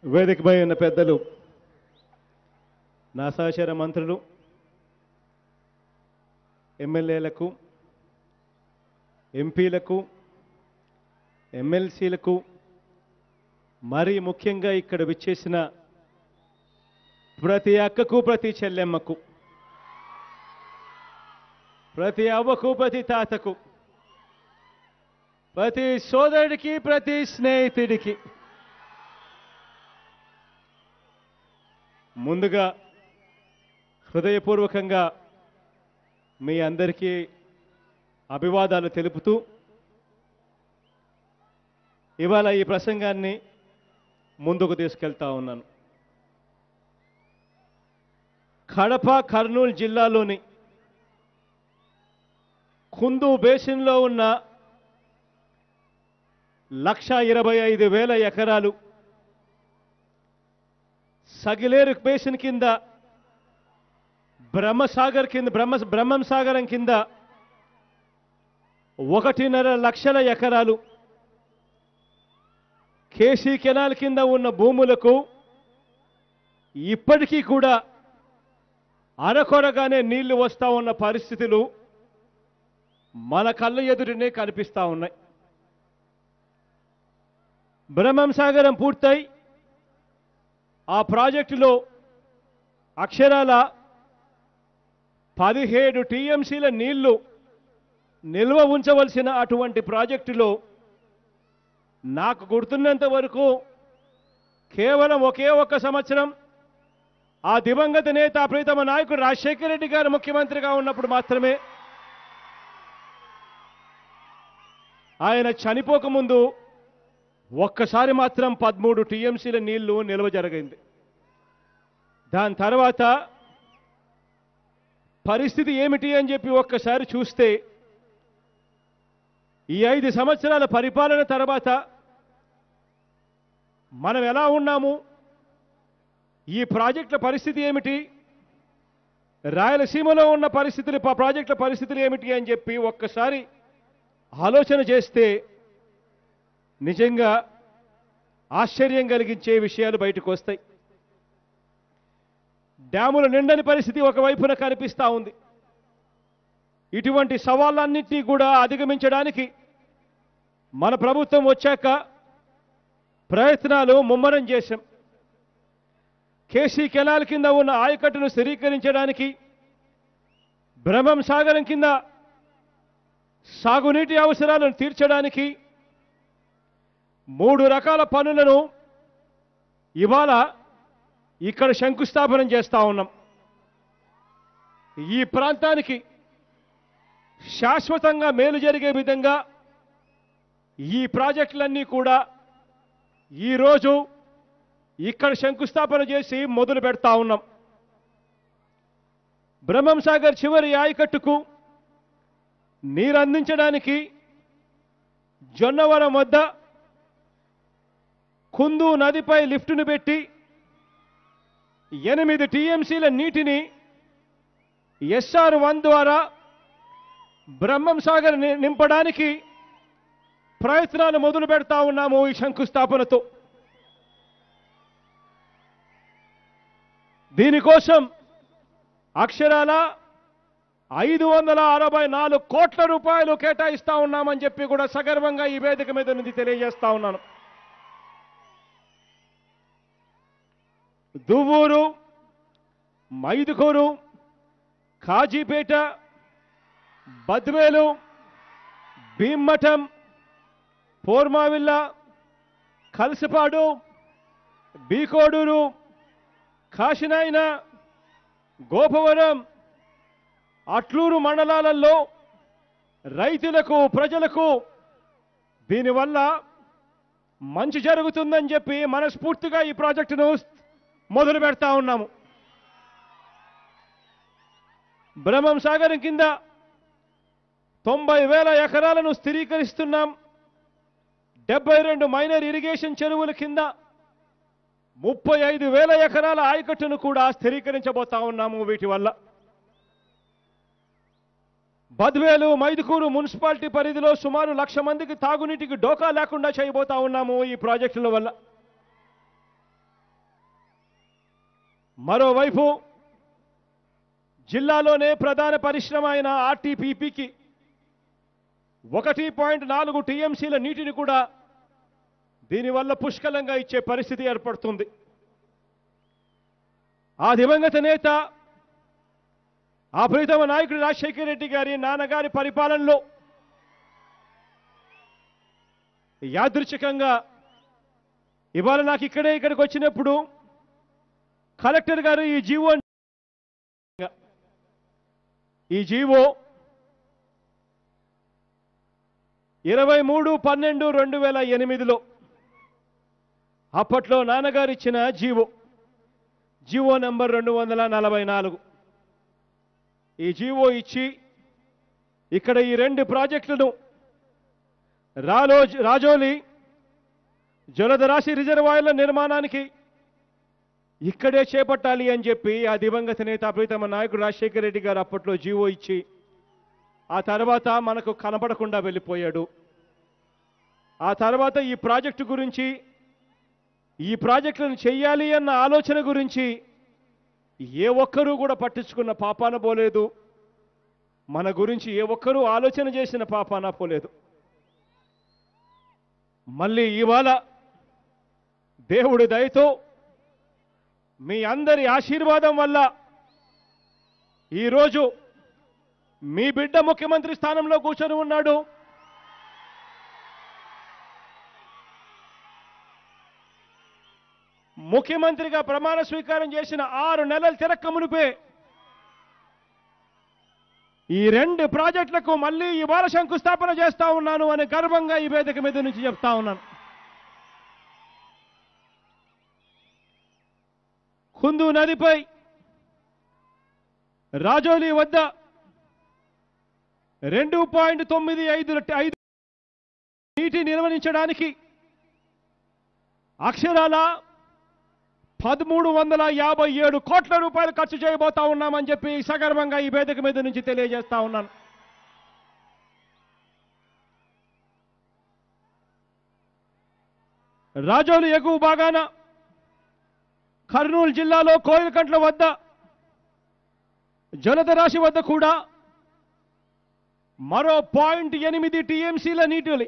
వేదికపై ఉన్న పెద్దలు నా సహచర మంత్రులు ఎమ్మెల్యేలకు ఎంపీలకు ఎమ్మెల్సీలకు మరీ ముఖ్యంగా ఇక్కడ విచ్చేసిన ప్రతి అక్కకు ప్రతి చెల్లెమ్మకు ప్రతి అవ్వకు ప్రతి తాతకు ప్రతి సోదరుడికి ప్రతి స్నేహితుడికి ముందుగా హృదయపూర్వకంగా మీ అందరికీ అభివాదాలు తెలుపుతూ ఇవాళ ఈ ప్రసంగాన్ని ముందుకు తీసుకెళ్తా ఉన్నాను కడప కర్నూలు జిల్లాలోని కుందు బేసిన్లో ఉన్న లక్ష ఇరవై ఐదు వేల ఎకరాలు సగిలేరు బేసిన్ కింద బ్రహ్మసాగర్ కింద బ్రహ్మ బ్రహ్మం సాగరం కింద ఒకటిన్నర లక్షల ఎకరాలు కేసీ కెనాల్ కింద ఉన్న భూములకు ఇప్పటికీ కూడా అరకొరగానే నీళ్లు వస్తా ఉన్న పరిస్థితులు మన కళ్ళ ఎదురునే కనిపిస్తా ఉన్నాయి బ్రహ్మం సాగరం పూర్తయి ఆ ప్రాజెక్టులో అక్షరాల పదిహేడు టీఎంసీల నీళ్లు నిల్వ ఉంచవలసిన అటువంటి ప్రాజెక్టులో నాకు గుర్తున్నంత వరకు కేవలం ఒకే ఒక్క సంవత్సరం ఆ దివంగత నేత ప్రీతమ నాయకుడు రాజశేఖర రెడ్డి గారు ముఖ్యమంత్రిగా ఉన్నప్పుడు మాత్రమే ఆయన చనిపోకముందు ఒక్కసారి మాత్రం పదమూడు టీఎంసీల నీళ్లు నిల్వ జరిగింది దాని తర్వాత పరిస్థితి ఏమిటి అని చెప్పి ఒక్కసారి చూస్తే ఈ ఐదు సంవత్సరాల పరిపాలన తర్వాత మనం ఎలా ఉన్నాము ఈ ప్రాజెక్టుల పరిస్థితి ఏమిటి రాయలసీమలో ఉన్న పరిస్థితులు ప- ప్రాజెక్టుల పరిస్థితులు ఏమిటి అని చెప్పి ఒక్కసారి ఆలోచన చేస్తే నిజంగా ఆశ్చర్యం కలిగించే విషయాలు బయటకు వస్తాయి డ్యాముల నిండని పరిస్థితి ఒకవైపున కనిపిస్తూ ఉంది ఇటువంటి సవాళ్ళన్నింటినీ కూడా అధిగమించడానికి మన ప్రభుత్వం వచ్చాక ప్రయత్నాలు ముమ్మరం చేశాం కేసీ కెనాల్ కింద ఉన్న ఆయకట్టును స్థిరీకరించడానికి బ్రహ్మం సాగరం కింద సాగునీటి అవసరాలను తీర్చడానికి మూడు రకాల పనులను ఇవాళ ఇక్కడ శంకుస్థాపనం చేస్తా ఉన్నాం ఈ ప్రాంతానికి శాశ్వతంగా మేలు జరిగే విధంగా ఈ ప్రాజెక్టులన్నీ కూడా ఈరోజు ఇక్కడ శంకుస్థాపన చేసి మొదలు పెడతా ఉన్నాం బ్రహ్మం సాగర్ చివరి ఆయకట్టుకు నీరు అందించడానికి జొన్నవరం వద్ద కుందు నదిపై లిఫ్టును పెట్టి ఎనిమిది టీఎంసీల నీటిని ఎస్ఆర్ వన్ ద్వారా బ్రహ్మం సాగర్ ని- నింపడానికి ప్రయత్నాలు మొదలు పెడతా ఉన్నాము ఈ శంకుస్థాపనతో దీనికోసం అక్షరాల ఐదు వందల అరవై నాలుగు కోట్ల రూపాయలు కేటాయిస్తా ఉన్నామని చెప్పి కూడా సగర్వంగా ఈ వేదిక మీద నుంచి తెలియజేస్తా ఉన్నాను దువ్వూరు మైదుకూరు కాజీపేట బద్వేలు భీమ్మఠం పోర్మావిల్ల కలసపాడు బీకోడూరు కాశినాయన గోపవరం అట్లూరు మండలాలలో రైతులకు ప్రజలకు దీనివల్ల మంచి జరుగుతుందని చెప్పి మనస్ఫూర్తిగా ఈ ప్రాజెక్టును మొదలు పెడతా ఉన్నాము బ్రహ్మం సాగరం కింద తొంభై వేల ఎకరాలను స్థిరీకరిస్తున్నాం డెబ్బై రెండు మైనర్ ఇరిగేషన్ చెరువుల కింద ముప్పై ఐదు వేల ఎకరాల ఆయకట్టును కూడా స్థిరీకరించబోతా ఉన్నాము వీటి వల్ల బద్వేలు మైదుకూరు మున్సిపాలిటీ పరిధిలో సుమారు లక్ష మందికి తాగునీటికి డోకా లేకుండా చేయబోతా ఉన్నాము ఈ ప్రాజెక్టుల వల్ల మరోవైపు జిల్లాలోనే ప్రధాన పరిశ్రమ అయిన ఆర్టీపీపీకి ఒకటి పాయింట్ నాలుగు టీఎంసీల నీటిని కూడా దీనివల్ల పుష్కలంగా ఇచ్చే పరిస్థితి ఏర్పడుతుంది ఆ దివంగత నేత ఆ ప్రీతమ నాయకుడు రాజశేఖర రెడ్డి గారి నాన్నగారి పరిపాలనలో యాదృచ్ఛికంగా ఇవాళ నాకు ఇక్కడే ఇక్కడికి వచ్చినప్పుడు కలెక్టర్ గారు ఈ జీవో ఈ జీవో ఇరవై మూడు పన్నెండు రెండు వేల ఎనిమిదిలో అప్పట్లో నాన్నగారు ఇచ్చిన జీవో జీవో నంబర్ రెండు వందల నలభై నాలుగు ఈ జీవో ఇచ్చి ఇక్కడ ఈ రెండు ప్రాజెక్టులను రాలో రాజోలి జలధరాశి రిజర్వాయర్ల నిర్మాణానికి ఇక్కడే చేపట్టాలి అని చెప్పి ఆ దివంగత నేత ప్రీతమ నాయకుడు రాజశేఖర రెడ్డి గారు అప్పట్లో జీవో ఇచ్చి ఆ తర్వాత మనకు కనపడకుండా వెళ్ళిపోయాడు ఆ తర్వాత ఈ ప్రాజెక్టు గురించి ఈ ప్రాజెక్టులను చెయ్యాలి అన్న ఆలోచన గురించి ఏ ఒక్కరూ కూడా పట్టించుకున్న పాపాన పోలేదు మన గురించి ఏ ఒక్కరూ ఆలోచన చేసిన పాపాన పోలేదు మళ్ళీ ఇవాళ దేవుడి దయతో మీ అందరి ఆశీర్వాదం వల్ల ఈరోజు మీ బిడ్డ ముఖ్యమంత్రి స్థానంలో కూర్చొని ఉన్నాడు ముఖ్యమంత్రిగా ప్రమాణ స్వీకారం చేసిన ఆరు నెలలు తిరక్క మునిపే ఈ రెండు ప్రాజెక్టులకు మళ్ళీ ఇవాళ శంకుస్థాపన చేస్తా ఉన్నాను అని గర్వంగా ఈ వేదిక మీద నుంచి చెప్తా ఉన్నాను కుందు నదిపై రాజోలి వద్ద రెండు పాయింట్ తొమ్మిది ఐదు ఐదు నీటి నిర్వహించడానికి అక్షరాల పదమూడు వందల యాభై ఏడు కోట్ల రూపాయలు ఖర్చు చేయబోతా ఉన్నామని చెప్పి సగర్వంగా ఈ వేదిక మీద నుంచి తెలియజేస్తా ఉన్నాను రాజోలు ఎగువ భాగాన కర్నూలు జిల్లాలో కోయిలకంట్ల వద్ద జలధరాశి వద్ద కూడా మరో పాయింట్ ఎనిమిది టీఎంసీల నీటిని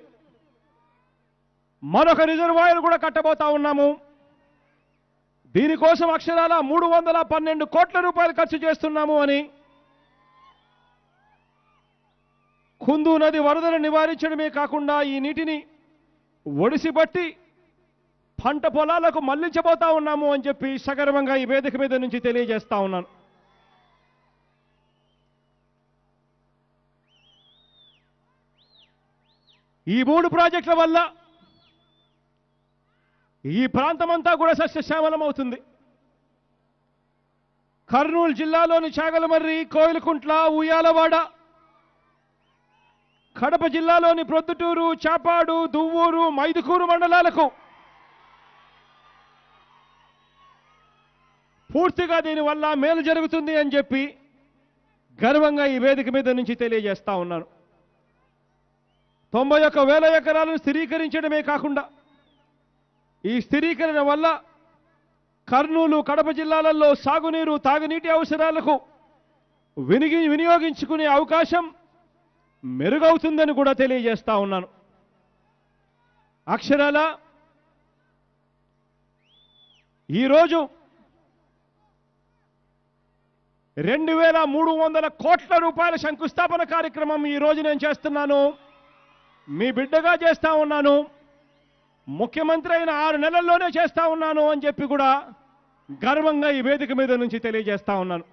మరొక రిజర్వాయర్ కూడా కట్టబోతా ఉన్నాము దీనికోసం అక్షరాల మూడు వందల పన్నెండు కోట్ల రూపాయలు ఖర్చు చేస్తున్నాము అని కుందు నది వరదలు నివారించడమే కాకుండా ఈ నీటిని ఒడిసిబట్టి పంట పొలాలకు మళ్లించబోతా ఉన్నాము అని చెప్పి సగర్వంగా ఈ వేదిక మీద నుంచి తెలియజేస్తా ఉన్నాను ఈ మూడు ప్రాజెక్టుల వల్ల ఈ ప్రాంతమంతా కూడా సస్యశ్యామలం అవుతుంది కర్నూలు జిల్లాలోని చాగలమర్రి కోయిలకుంట్ల ఉయ్యాలవాడ కడప జిల్లాలోని ప్రొద్దుటూరు చాపాడు దువ్వూరు మైదుకూరు మండలాలకు పూర్తిగా దీనివల్ల మేలు జరుగుతుంది అని చెప్పి గర్వంగా ఈ వేదిక మీద నుంచి తెలియజేస్తా ఉన్నాను తొంభై ఒక్క వేల ఎకరాలను స్థిరీకరించడమే కాకుండా ఈ స్థిరీకరణ వల్ల కర్నూలు కడప జిల్లాలలో సాగునీరు తాగునీటి అవసరాలకు వినిగి వినియోగించుకునే అవకాశం మెరుగవుతుందని కూడా తెలియజేస్తా ఉన్నాను అక్షరాల ఈరోజు రెండు వేల మూడు వందల కోట్ల రూపాయల శంకుస్థాపన కార్యక్రమం ఈ రోజు నేను చేస్తున్నాను మీ బిడ్డగా చేస్తా ఉన్నాను ముఖ్యమంత్రి అయిన ఆరు నెలల్లోనే చేస్తా ఉన్నాను అని చెప్పి కూడా గర్వంగా ఈ వేదిక మీద నుంచి తెలియజేస్తా ఉన్నాను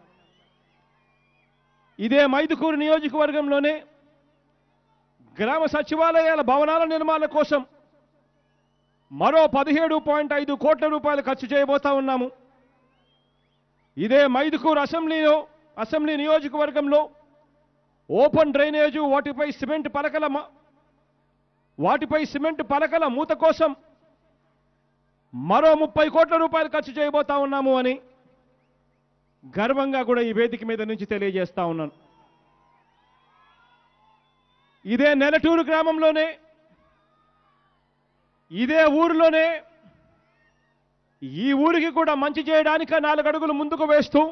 ఇదే మైదుకూరు నియోజకవర్గంలోనే గ్రామ సచివాలయాల భవనాల నిర్మాణం కోసం మరో పదిహేడు పాయింట్ ఐదు కోట్ల రూపాయలు ఖర్చు చేయబోతా ఉన్నాము ఇదే మైదుకూరు అసెంబ్లీలో అసెంబ్లీ నియోజకవర్గంలో ఓపెన్ డ్రైనేజు వాటిపై సిమెంట్ పలకల మ- వాటిపై సిమెంట్ పలకల మూత కోసం మరో ముప్పై కోట్ల రూపాయలు ఖర్చు చేయబోతా ఉన్నాము అని గర్వంగా కూడా ఈ వేదిక మీద నుంచి తెలియజేస్తా ఉన్నాను ఇదే నెలటూరు గ్రామంలోనే ఇదే ఊరిలోనే ఈ ఊరికి కూడా మంచి చేయడానికి నాలుగు అడుగులు ముందుకు వేస్తూ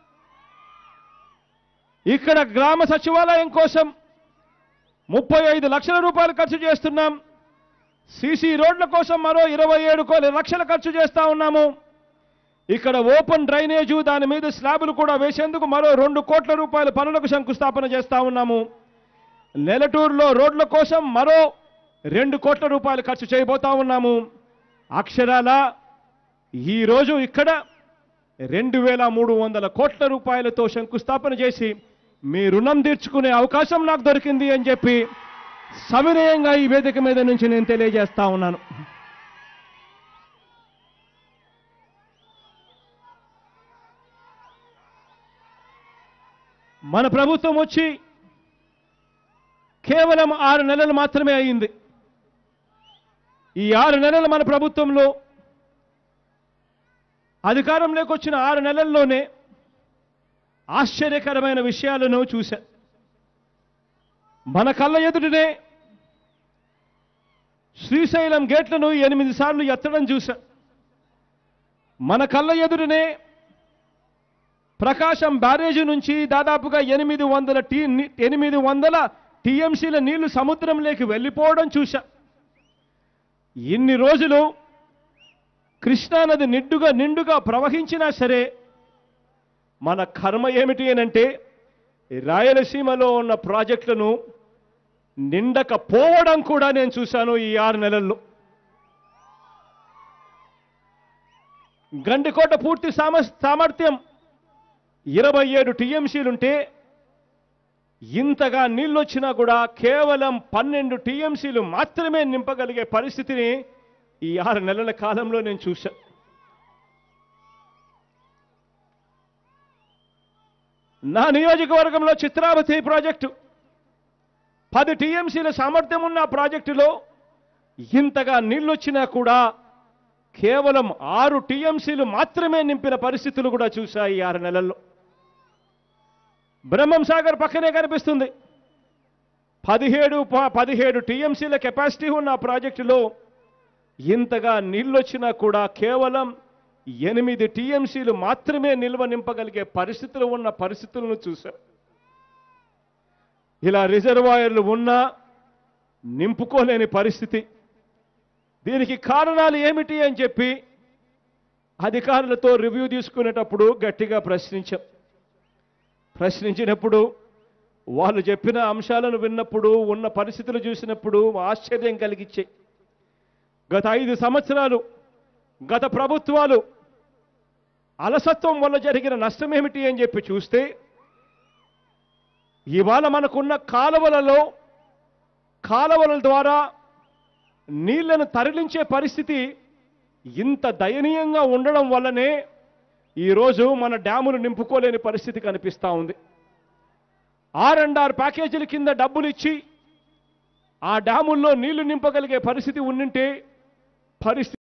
ఇక్కడ గ్రామ సచివాలయం కోసం ముప్పై ఐదు లక్షల రూపాయలు ఖర్చు చేస్తున్నాం సీసీ రోడ్ల కోసం మరో ఇరవై ఏడు కోట్ల లక్షలు ఖర్చు చేస్తా ఉన్నాము ఇక్కడ ఓపెన్ డ్రైనేజు దాని మీద స్లాబులు కూడా వేసేందుకు మరో రెండు కోట్ల రూపాయల పనులకు శంకుస్థాపన చేస్తా ఉన్నాము నెలటూరులో రోడ్ల కోసం మరో రెండు కోట్ల రూపాయలు ఖర్చు చేయబోతా ఉన్నాము అక్షరాల ఈరోజు ఇక్కడ రెండు వేల మూడు వందల కోట్ల రూపాయలతో శంకుస్థాపన చేసి మీ రుణం తీర్చుకునే అవకాశం నాకు దొరికింది అని చెప్పి సవినయంగా ఈ వేదిక మీద నుంచి నేను తెలియజేస్తా ఉన్నాను మన ప్రభుత్వం వచ్చి కేవలం ఆరు నెలలు మాత్రమే అయింది ఈ ఆరు నెలలు మన ప్రభుత్వంలో అధికారంలోకి వచ్చిన ఆరు నెలల్లోనే ఆశ్చర్యకరమైన విషయాలను చూశా మన కళ్ళ ఎదుటనే శ్రీశైలం గేట్లను ఎనిమిది సార్లు ఎత్తడం చూశా మన కళ్ళ ఎదుటనే ప్రకాశం బ్యారేజీ నుంచి దాదాపుగా ఎనిమిది వందల టీ ఎనిమిది వందల టీఎంసీల నీళ్లు సముద్రంలోకి వెళ్ళిపోవడం చూశా ఇన్ని రోజులు కృష్ణానది నిండుగా నిండుగా ప్రవహించినా సరే మన కర్మ ఏమిటి అనంటే ఈ రాయలసీమలో ఉన్న ప్రాజెక్టులను నిండకపోవడం కూడా నేను చూశాను ఈ ఆరు నెలల్లో గండికోట పూర్తి సామ సామర్థ్యం ఇరవై ఏడు టీఎంసీలుంటే ఇంతగా నీళ్ళొచ్చినా కూడా కేవలం పన్నెండు టీఎంసీలు మాత్రమే నింపగలిగే పరిస్థితిని ఈ ఆరు నెలల కాలంలో నేను చూశా నా నియోజకవర్గంలో చిత్రావతి ప్రాజెక్టు పది టీఎంసీల సామర్థ్యం ఉన్న ఆ ప్రాజెక్టులో ఇంతగా నీళ్ళొచ్చినా కూడా కేవలం ఆరు టీఎంసీలు మాత్రమే నింపిన పరిస్థితులు కూడా చూశా ఈ ఆరు నెలల్లో బ్రహ్మం సాగర్ పక్కనే కనిపిస్తుంది పదిహేడు ప- పదిహేడు టీఎంసీల కెపాసిటీ ఉన్న ఆ ప్రాజెక్టులో ఇంతగా నీళ్ళొచ్చినా కూడా కేవలం ఎనిమిది టీఎంసీలు మాత్రమే నిల్వ నింపగలిగే పరిస్థితులు ఉన్న పరిస్థితులను చూశాం ఇలా రిజర్వాయర్లు ఉన్నా నింపుకోలేని పరిస్థితి దీనికి కారణాలు ఏమిటి అని చెప్పి అధికారులతో రివ్యూ తీసుకునేటప్పుడు గట్టిగా ప్రశ్నించాం ప్రశ్నించినప్పుడు వాళ్ళు చెప్పిన అంశాలను విన్నప్పుడు ఉన్న పరిస్థితులు చూసినప్పుడు ఆశ్చర్యం కలిగించాయి గత ఐదు సంవత్సరాలు గత ప్రభుత్వాలు అలసత్వం వల్ల జరిగిన నష్టం ఏమిటి అని చెప్పి చూస్తే ఇవాళ మనకున్న కాలువలలో కాలువల ద్వారా నీళ్లను తరలించే పరిస్థితి ఇంత దయనీయంగా ఉండడం వల్లనే ఈరోజు మన డ్యాములు నింపుకోలేని పరిస్థితి కనిపిస్తూ ఉంది ఆర్ అండ్ ఆర్ ప్యాకేజీల కింద డబ్బులు ఇచ్చి ఆ డ్యాముల్లో నీళ్లు నింపగలిగే పరిస్థితి ఉండింటే పరిస్థితి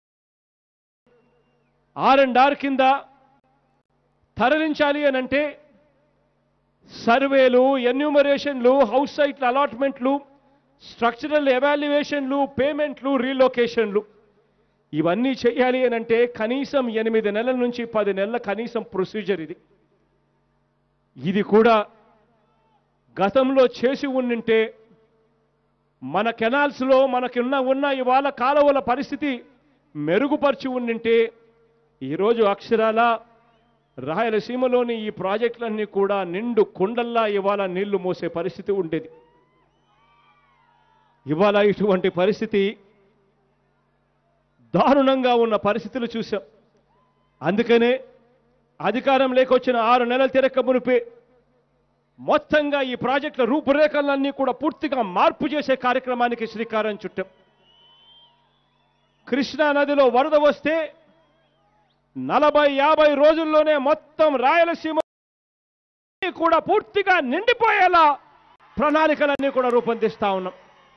ఆర్ అండ్ ఆర్ కింద తరలించాలి అని అంటే సర్వేలు ఎన్యూమరేషన్లు హౌస్ సైట్ల అలాట్మెంట్లు స్ట్రక్చరల్ ఎవాల్యుయేషన్లు పేమెంట్లు రీలొకేషన్లు ఇవన్నీ చేయాలి అని అంటే కనీసం ఎనిమిది నెలల నుంచి పది నెలల కనీసం ప్రొసీజర్ ఇది ఇది కూడా గతంలో చేసి ఉండింటే మన కెనాల్స్లో మనకున్న ఉన్న ఇవాళ కాలువల పరిస్థితి మెరుగుపరిచి ఉండింటే ఈరోజు అక్షరాల రాయలసీమలోని ఈ ప్రాజెక్టులన్నీ కూడా నిండు కుండల్లా ఇవాళ నీళ్లు మోసే పరిస్థితి ఉండేది ఇవాళ ఇటువంటి పరిస్థితి దారుణంగా ఉన్న పరిస్థితులు చూశాం అందుకనే అధికారం లేకొచ్చిన ఆరు నెలల తిరక్క మునిపే మొత్తంగా ఈ ప్రాజెక్టుల రూపురేఖలన్నీ కూడా పూర్తిగా మార్పు చేసే కార్యక్రమానికి శ్రీకారం చుట్టాం కృష్ణా నదిలో వరద వస్తే నలభై యాభై రోజుల్లోనే మొత్తం రాయలసీమ కూడా పూర్తిగా నిండిపోయేలా ప్రణాళికలన్నీ కూడా రూపొందిస్తా ఉన్నాం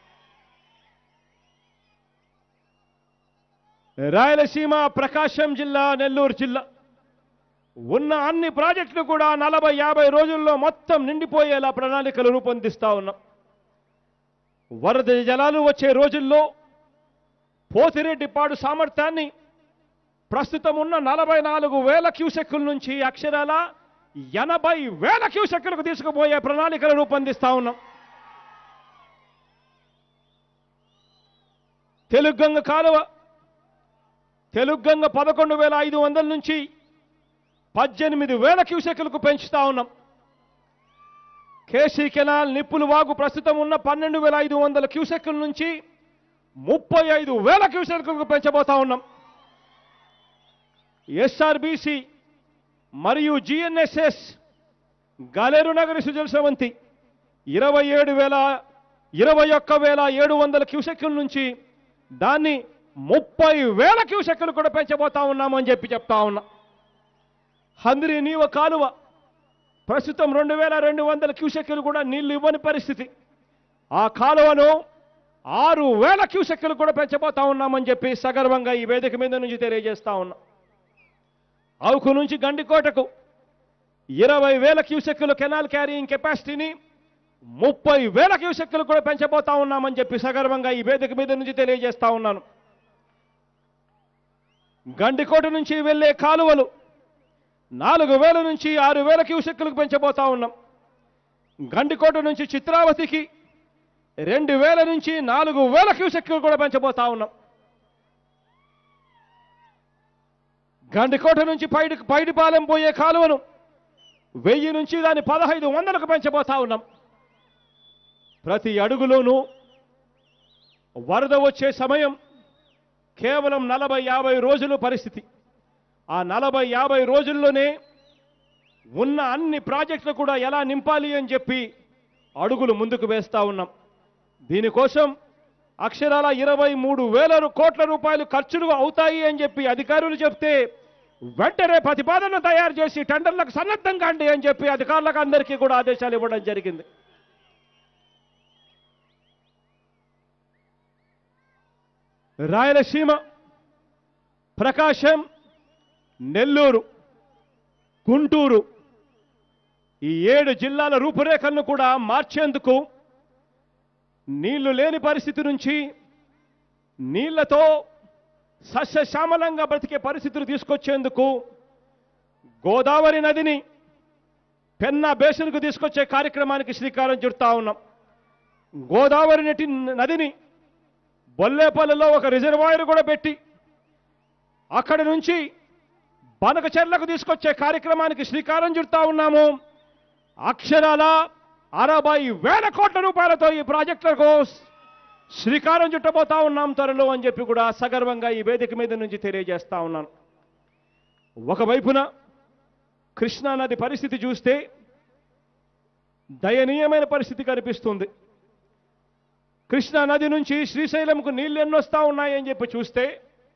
రాయలసీమ ప్రకాశం జిల్లా నెల్లూరు జిల్లా ఉన్న అన్ని ప్రాజెక్టులు కూడా నలభై యాభై రోజుల్లో మొత్తం నిండిపోయేలా ప్రణాళికలు రూపొందిస్తా ఉన్నాం వరద జలాలు వచ్చే రోజుల్లో పోతిరెడ్డిపాడు సామర్థ్యాన్ని ప్రస్తుతం ఉన్న నలభై నాలుగు వేల క్యూసెక్కుల నుంచి అక్షరాల ఎనభై వేల క్యూసెక్కులకు తీసుకుపోయే ప్రణాళికలు రూపొందిస్తా ఉన్నాం తెలుగంగ కాలువ తెలుగంగ పదకొండు వేల ఐదు వందల నుంచి పద్దెనిమిది వేల క్యూసెక్కులకు పెంచుతా ఉన్నాం కేసీ కెనాల్ నిప్పులు వాగు ప్రస్తుతం ఉన్న పన్నెండు వేల ఐదు వందల క్యూసెక్కుల నుంచి ముప్పై ఐదు వేల క్యూసెక్కులకు పెంచబోతా ఉన్నాం ఎస్ఆర్బిసి మరియు జిఎన్ఎస్ఎస్ గలేరు నగరి సుజల స్రవంతి ఇరవై ఏడు వేల ఇరవై ఒక్క వేల ఏడు వందల క్యూసెక్కుల నుంచి దాన్ని ముప్పై వేల క్యూసెక్కులు కూడా పెంచబోతా ఉన్నామని చెప్పి చెప్తా ఉన్నా హంద్రి నీవ కాలువ ప్రస్తుతం రెండు వేల రెండు వందల క్యూసెక్కులు కూడా నీళ్లు ఇవ్వని పరిస్థితి ఆ కాలువను ఆరు వేల క్యూసెక్కులు కూడా పెంచబోతా ఉన్నామని చెప్పి సగర్వంగా ఈ వేదిక మీద నుంచి తెలియజేస్తా ఉన్నా అవుకు నుంచి గండికోటకు ఇరవై వేల క్యూసెక్కుల కెనాల్ క్యారీయింగ్ కెపాసిటీని ముప్పై వేల క్యూసెక్కులు కూడా పెంచబోతా ఉన్నామని చెప్పి సగర్వంగా ఈ వేదిక మీద నుంచి తెలియజేస్తా ఉన్నాను గండికోట నుంచి వెళ్ళే కాలువలు నాలుగు వేల నుంచి ఆరు వేల క్యూసెక్కులకు పెంచబోతా ఉన్నాం గండికోట నుంచి చిత్రావతికి రెండు వేల నుంచి నాలుగు వేల క్యూసెక్కులు కూడా పెంచబోతా ఉన్నాం గండికోట నుంచి పైడి పైడిపాలెం పోయే కాలువను వెయ్యి నుంచి దాన్ని పదహైదు వందలకు పెంచబోతా ఉన్నాం ప్రతి అడుగులోనూ వరద వచ్చే సమయం కేవలం నలభై యాభై రోజులు పరిస్థితి ఆ నలభై యాభై రోజుల్లోనే ఉన్న అన్ని ప్రాజెక్టులు కూడా ఎలా నింపాలి అని చెప్పి అడుగులు ముందుకు వేస్తా ఉన్నాం దీనికోసం అక్షరాల ఇరవై మూడు వేల రు- కోట్ల రూపాయలు ఖర్చులు అవుతాయి అని చెప్పి అధికారులు చెప్తే వెంటనే ప్రతిపాదన తయారు చేసి టెండర్లకు సన్నద్ధం కాండి అని చెప్పి అధికారులకు అందరికీ కూడా ఆదేశాలు ఇవ్వడం జరిగింది రాయలసీమ ప్రకాశం నెల్లూరు గుంటూరు ఈ ఏడు జిల్లాల రూపురేఖలను కూడా మార్చేందుకు నీళ్లు లేని పరిస్థితి నుంచి నీళ్లతో సస్యశ్యామలంగా బ్రతికే పరిస్థితులు తీసుకొచ్చేందుకు గోదావరి నదిని పెన్నా బేసిన్కు తీసుకొచ్చే కార్యక్రమానికి శ్రీకారం చుడతా ఉన్నాం గోదావరి నటి నదిని బొల్లేపల్లిలో ఒక రిజర్వాయర్ కూడా పెట్టి అక్కడి నుంచి బనక చెర్లకు తీసుకొచ్చే కార్యక్రమానికి శ్రీకారం చుడతా ఉన్నాము అక్షరాల అరవై వేల కోట్ల రూపాయలతో ఈ ప్రాజెక్టులకు శ్రీకారం చుట్టబోతా ఉన్నాం త్వరలో అని చెప్పి కూడా సగర్వంగా ఈ వేదిక మీద నుంచి తెలియజేస్తా ఉన్నాను ఒకవైపున కృష్ణా నది పరిస్థితి చూస్తే దయనీయమైన పరిస్థితి కనిపిస్తుంది కృష్ణా నది నుంచి శ్రీశైలంకు నీళ్లు ఎన్నొస్తా ఉన్నాయని చెప్పి చూస్తే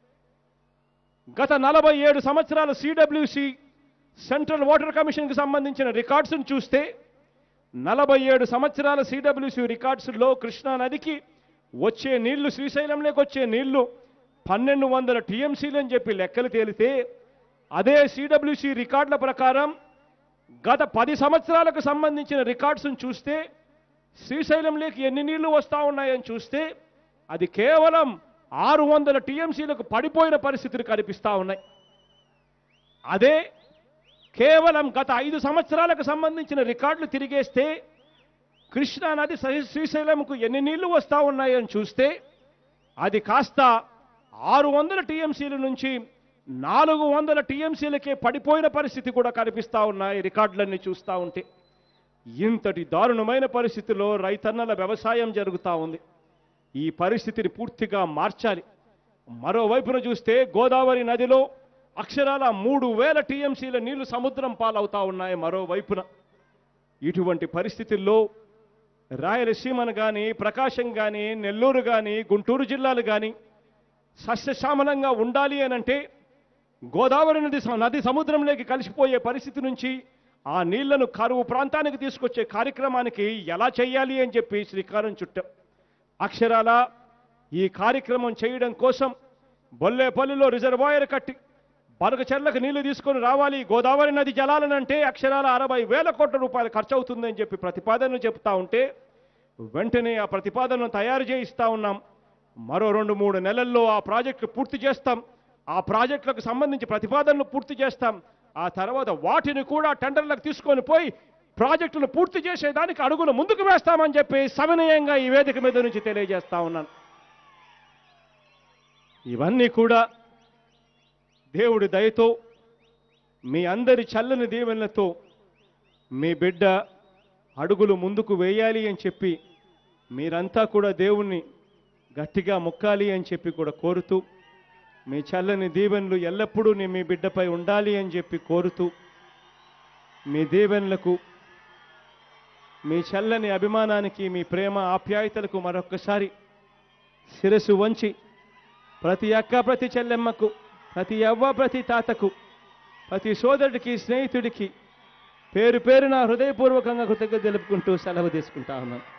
గత నలభై ఏడు సంవత్సరాల సిడబ్ల్యూసి సెంట్రల్ వాటర్ కమిషన్కి సంబంధించిన రికార్డ్స్ను చూస్తే నలభై ఏడు సంవత్సరాల సిడబ్ల్యూసి రికార్డ్స్లో కృష్ణా నదికి వచ్చే నీళ్లు శ్రీశైలంలోకి వచ్చే నీళ్లు పన్నెండు వందల టీఎంసీలు అని చెప్పి లెక్కలు తేలితే అదే సిడబ్ల్యూసి రికార్డుల ప్రకారం గత పది సంవత్సరాలకు సంబంధించిన రికార్డ్స్ను చూస్తే శ్రీశైలంలోకి ఎన్ని నీళ్లు వస్తా ఉన్నాయని చూస్తే అది కేవలం ఆరు వందల టీఎంసీలకు పడిపోయిన పరిస్థితులు కనిపిస్తా ఉన్నాయి అదే కేవలం గత ఐదు సంవత్సరాలకు సంబంధించిన రికార్డులు తిరిగేస్తే కృష్ణా నది సహి- శ్రీశైలంకు ఎన్ని నీళ్లు వస్తా ఉన్నాయని చూస్తే అది కాస్త ఆరు వందల టీఎంసీల నుంచి నాలుగు వందల టీఎంసీలకే పడిపోయిన పరిస్థితి కూడా కనిపిస్తా ఉన్నాయి రికార్డులన్నీ చూస్తూ ఉంటే ఇంతటి దారుణమైన పరిస్థితిలో రైతన్నల వ్యవసాయం జరుగుతూ ఉంది ఈ పరిస్థితిని పూర్తిగా మార్చాలి మరోవైపున చూస్తే గోదావరి నదిలో అక్షరాల మూడు వేల టీఎంసీల నీళ్లు సముద్రం పాలవుతా ఉన్నాయి మరోవైపున ఇటువంటి పరిస్థితుల్లో రాయలసీమను కానీ ప్రకాశం కానీ నెల్లూరు కానీ గుంటూరు జిల్లాలు కానీ సస్యశ్యామలంగా ఉండాలి అనంటే గోదావరి నది స- నది సముద్రంలోకి కలిసిపోయే పరిస్థితి నుంచి ఆ నీళ్లను కరువు ప్రాంతానికి తీసుకొచ్చే కార్యక్రమానికి ఎలా చేయాలి అని చెప్పి శ్రీకారం చుట్టాం అక్షరాల ఈ కార్యక్రమం చేయడం కోసం బొల్లేపల్లిలో రిజర్వాయర్ కట్టి బనకచెర్లకు నీళ్లు తీసుకొని రావాలి గోదావరి నది జలాలనంటే అక్షరాల అరవై వేల కోట్ల రూపాయలు ఖర్చు అవుతుందని చెప్పి ప్రతిపాదనలు చెప్తా ఉంటే వెంటనే ఆ ప్రతిపాదనను తయారు చేయిస్తా ఉన్నాం మరో రెండు మూడు నెలల్లో ఆ ప్రాజెక్టు పూర్తి చేస్తాం ఆ ప్రాజెక్టులకు సంబంధించి ప్రతిపాదనలు పూర్తి చేస్తాం ఆ తర్వాత వాటిని కూడా టెండర్లకు తీసుకొని పోయి ప్రాజెక్టులు పూర్తి చేసేదానికి అడుగులు ముందుకు వేస్తామని చెప్పి సవినయంగా ఈ వేదిక మీద నుంచి తెలియజేస్తా ఉన్నాను ఇవన్నీ కూడా దేవుడి దయతో మీ అందరి చల్లని దీవెనలతో మీ బిడ్డ అడుగులు ముందుకు వేయాలి అని చెప్పి మీరంతా కూడా దేవుణ్ణి గట్టిగా మొక్కాలి అని చెప్పి కూడా కోరుతూ మీ చల్లని దీవెనలు ఎల్లప్పుడూ నీ మీ బిడ్డపై ఉండాలి అని చెప్పి కోరుతూ మీ దీవెనలకు మీ చల్లని అభిమానానికి మీ ప్రేమ ఆప్యాయతలకు మరొక్కసారి శిరసు వంచి ప్రతి అక్క ప్రతి చెల్లెమ్మకు ప్రతి అవ్వ ప్రతి తాతకు ప్రతి సోదరుడికి స్నేహితుడికి పేరు పేరు నా హృదయపూర్వకంగా కృతజ్ఞత తెలుపుకుంటూ సెలవు తీసుకుంటా ఉన్నాను